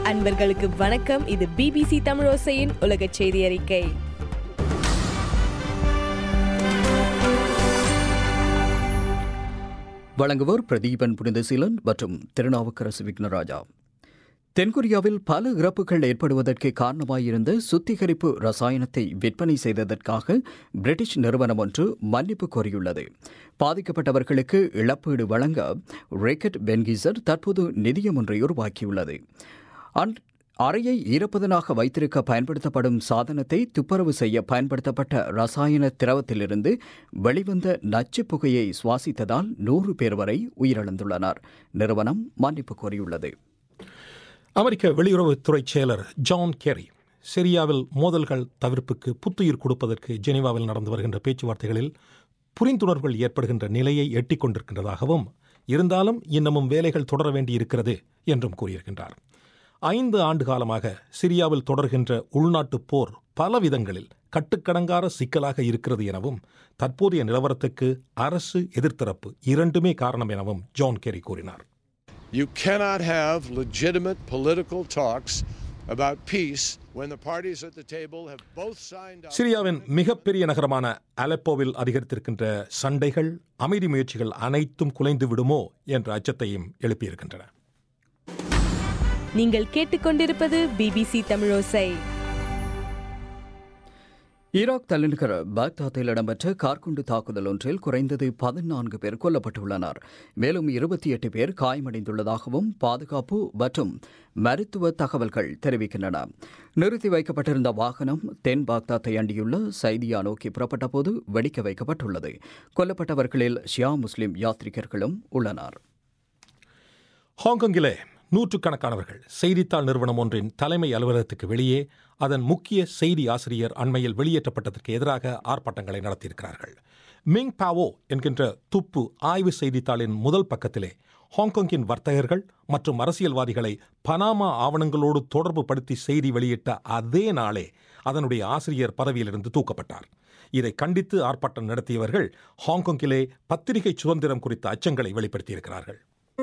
அன்பர்களுக்கு வணக்கம் இது பிபிசி தமிழோசையின் உலக செய்தி அறிக்கை வழங்குவோர் பிரதீபன் புனிதசீலன் மற்றும் திருநாவுக்கரசு விக்னராஜா தென்கொரியாவில் பல இறப்புகள் ஏற்படுவதற்கு காரணமாயிருந்த சுத்திகரிப்பு ரசாயனத்தை விற்பனை செய்ததற்காக பிரிட்டிஷ் நிறுவனம் ஒன்று மன்னிப்பு கோரியுள்ளது பாதிக்கப்பட்டவர்களுக்கு இழப்பீடு வழங்க ரேக்கட் பென்கிசர் தற்போது நிதியம் ஒன்றை உருவாக்கியுள்ளது அன்- அறையை ஈரப்பதனாக வைத்திருக்க பயன்படுத்தப்படும் சாதனத்தை துப்புரவு செய்ய பயன்படுத்தப்பட்ட ரசாயன திரவத்திலிருந்து வெளிவந்த நச்சுப் புகையை சுவாசித்ததால் நூறு பேர் வரை உயிரிழந்துள்ளனர் நிறுவனம் மன்னிப்பு கோரியுள்ளது அமெரிக்க வெளியுறவுத்துறை செயலர் ஜான் கேரி சிரியாவில் மோதல்கள் தவிர்ப்புக்கு புத்துயிர் கொடுப்பதற்கு ஜெனீவாவில் நடந்து வருகின்ற பேச்சுவார்த்தைகளில் புரிந்துணர்வுகள் ஏற்படுகின்ற நிலையை எட்டிக் கொண்டிருக்கின்றதாகவும் இருந்தாலும் இன்னமும் வேலைகள் தொடர வேண்டியிருக்கிறது என்றும் கூறியிருக்கின்றார் ஐந்து ஆண்டு காலமாக சிரியாவில் தொடர்கின்ற உள்நாட்டுப் போர் பல விதங்களில் கட்டுக்கடங்கார சிக்கலாக இருக்கிறது எனவும் தற்போதைய நிலவரத்துக்கு அரசு எதிர்த்தரப்பு இரண்டுமே காரணம் எனவும் ஜான் கேரி கூறினார் You cannot have legitimate political talks about peace when the parties at the table have both signed up. சிரியாவின் மிகப்பெரிய நகரமான அலப்போவில் அதிகரித்திருக்கின்ற சண்டைகள் அமைதி முயற்சிகள் அனைத்தும் குலைந்து விடுமோ என்ற அச்சத்தையும் எழுப்பியிருக்கின்றன நீங்கள் கேட்டுக்கொண்டிருப்பது பிபிசி தமிழோசை ஈராக் தலைநகர் பாக்தாத்தில் இடம்பெற்ற கார்குண்டு தாக்குதல் ஒன்றில் குறைந்தது பதினான்கு பேர் கொல்லப்பட்டுள்ளனர் மேலும் இருபத்தி எட்டு பேர் காயமடைந்துள்ளதாகவும் பாதுகாப்பு மற்றும் மருத்துவ தகவல்கள் தெரிவிக்கின்றன நிறுத்தி வைக்கப்பட்டிருந்த வாகனம் தென் பாக்தாத்தை அண்டியுள்ள சைதியா நோக்கி புறப்பட்டபோது வெடிக்க வைக்கப்பட்டுள்ளது கொல்லப்பட்டவர்களில் ஷியா முஸ்லிம் யாத்ரிகர்களும் உள்ளனர் ஹாங்காங்கிலே நூற்றுக்கணக்கானவர்கள் செய்தித்தாள் நிறுவனம் ஒன்றின் தலைமை அலுவலகத்துக்கு வெளியே அதன் முக்கிய செய்தி ஆசிரியர் அண்மையில் வெளியேற்றப்பட்டதற்கு எதிராக ஆர்ப்பாட்டங்களை நடத்தியிருக்கிறார்கள் மிங் பாவோ என்கின்ற துப்பு ஆய்வு செய்தித்தாளின் முதல் பக்கத்திலே ஹாங்காங்கின் வர்த்தகர்கள் மற்றும் அரசியல்வாதிகளை பனாமா ஆவணங்களோடு தொடர்பு படுத்தி செய்தி வெளியிட்ட அதே நாளே அதனுடைய ஆசிரியர் பதவியிலிருந்து தூக்கப்பட்டார் இதை கண்டித்து ஆர்ப்பாட்டம் நடத்தியவர்கள் ஹாங்காங்கிலே பத்திரிகை சுதந்திரம் குறித்த அச்சங்களை வெளிப்படுத்தியிருக்கிறார்கள்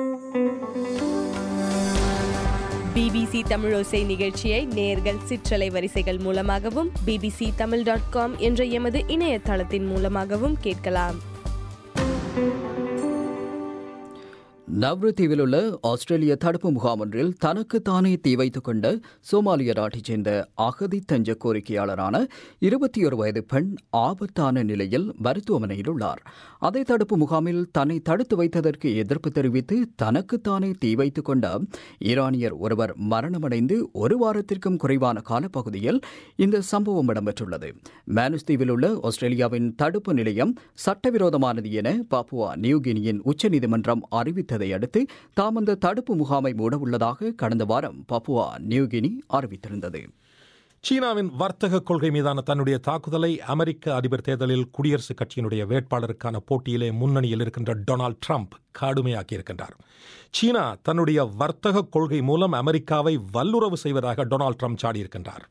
பிபிசி தமிழோசை நிகழ்ச்சியை நேர்கள் சிற்றலை வரிசைகள் மூலமாகவும் பிபிசி தமிழ் டாட் காம் என்ற எமது இணையதளத்தின் மூலமாகவும் கேட்கலாம் நவ்ரு தீவில் உள்ள ஆஸ்திரேலிய தடுப்பு முகாம் ஒன்றில் தனக்கு தானே தீ வைத்துக் கொண்ட சோமாலிய நாட்டைச் சேர்ந்த அகதி தஞ்ச கோரிக்கையாளரான இருபத்தி ஒரு வயது பெண் ஆபத்தான நிலையில் மருத்துவமனையில் உள்ளார் அதே தடுப்பு முகாமில் தன்னை தடுத்து வைத்ததற்கு எதிர்ப்பு தெரிவித்து தனக்குத்தானே தீ வைத்துக் கொண்ட ஈரானியர் ஒருவர் மரணமடைந்து ஒரு வாரத்திற்கும் குறைவான காலப்பகுதியில் இந்த சம்பவம் இடம்பெற்றுள்ளது மேனுஸ் தீவில் உள்ள ஆஸ்திரேலியாவின் தடுப்பு நிலையம் சட்டவிரோதமானது என பாப்புவா நியூகினியின் உச்சநீதிமன்றம் அறிவித்ததை அடுத்து தாம் அந்த தடுப்பு முகாமை மூட உள்ளதாக கடந்த வாரம் பப்புவா நியூகினி அறிவித்திருந்தது சீனாவின் வர்த்தக கொள்கை மீதான தன்னுடைய தாக்குதலை அமெரிக்க அதிபர் தேர்தலில் குடியரசுக் கட்சியினுடைய வேட்பாளருக்கான போட்டியிலே முன்னணியில் இருக்கின்ற டொனால்ட் ட்ரம்ப் கடுமையாக்கியிருக்கின்றார் சீனா தன்னுடைய வர்த்தக கொள்கை மூலம் அமெரிக்காவை வல்லுறவு செய்வதாக டொனால்ட் ட்ரம்ப் சாடியிருக்கின்றார்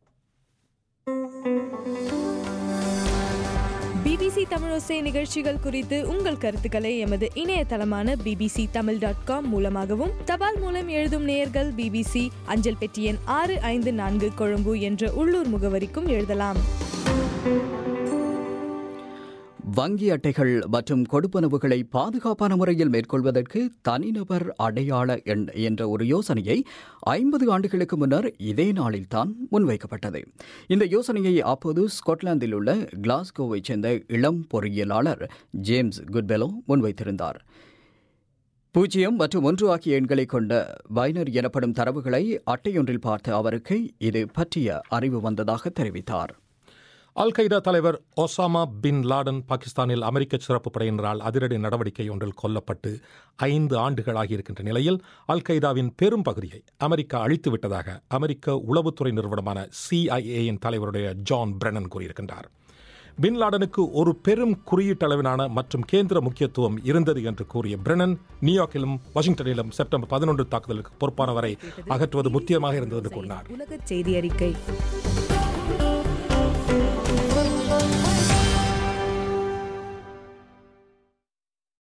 பிபிசி தமிழோசை நிகழ்ச்சிகள் குறித்து உங்கள் கருத்துக்களை எமது இணையதளமான பிபிசி தமிழ் டாட் காம் மூலமாகவும் தபால் மூலம் எழுதும் நேயர்கள் பிபிசி அஞ்சல் பெட்டி எண் ஆறு ஐந்து நான்கு கொழும்பு என்ற உள்ளூர் முகவரிக்கும் எழுதலாம் வங்கி அட்டைகள் மற்றும் கொடுப்பனவுகளை பாதுகாப்பான முறையில் மேற்கொள்வதற்கு தனிநபர் அடையாள எண் என்ற ஒரு யோசனையை ஐம்பது ஆண்டுகளுக்கு முன்னர் இதே நாளில்தான் முன்வைக்கப்பட்டது இந்த யோசனையை அப்போது ஸ்காட்லாந்தில் உள்ள கிளாஸ்கோவைச் சேர்ந்த இளம் பொறியியலாளர் ஜேம்ஸ் குட்பெலோ முன்வைத்திருந்தார் பூஜ்ஜியம் மற்றும் ஒன்று ஆகிய எண்களை கொண்ட பைனர் எனப்படும் தரவுகளை அட்டையொன்றில் பார்த்த அவருக்கு இது பற்றிய அறிவு வந்ததாக தெரிவித்தார் அல் கைடா தலைவர் ஒசாமா பின் லாடன் பாகிஸ்தானில் அமெரிக்க சிறப்பு படையினரால் அதிரடி நடவடிக்கை ஒன்றில் கொல்லப்பட்டு ஐந்து ஆண்டுகளாகி இருக்கின்ற நிலையில் அல் கைடாவின் பெரும் பகுதியை அமெரிக்கா அழித்து விட்டதாக அமெரிக்க உளவுத்துறை நிறுவனமான சிஐஏயின் தலைவருடைய ஜான் பிரெனன் கூறியிருக்கின்றார் பின் லாடனுக்கு ஒரு பெரும் குறியீட்டளவிலான மற்றும் கேந்திர முக்கியத்துவம் இருந்தது என்று கூறிய பிரெனன் நியூயார்க்கிலும் வாஷிங்டனிலும் செப்டம்பர் பதினொன்று தாக்குதலுக்கு பொறுப்பானவரை அகற்றுவது முக்கியமாக இருந்தது என்று கூறினார் உலக செய்தி அறிக்கை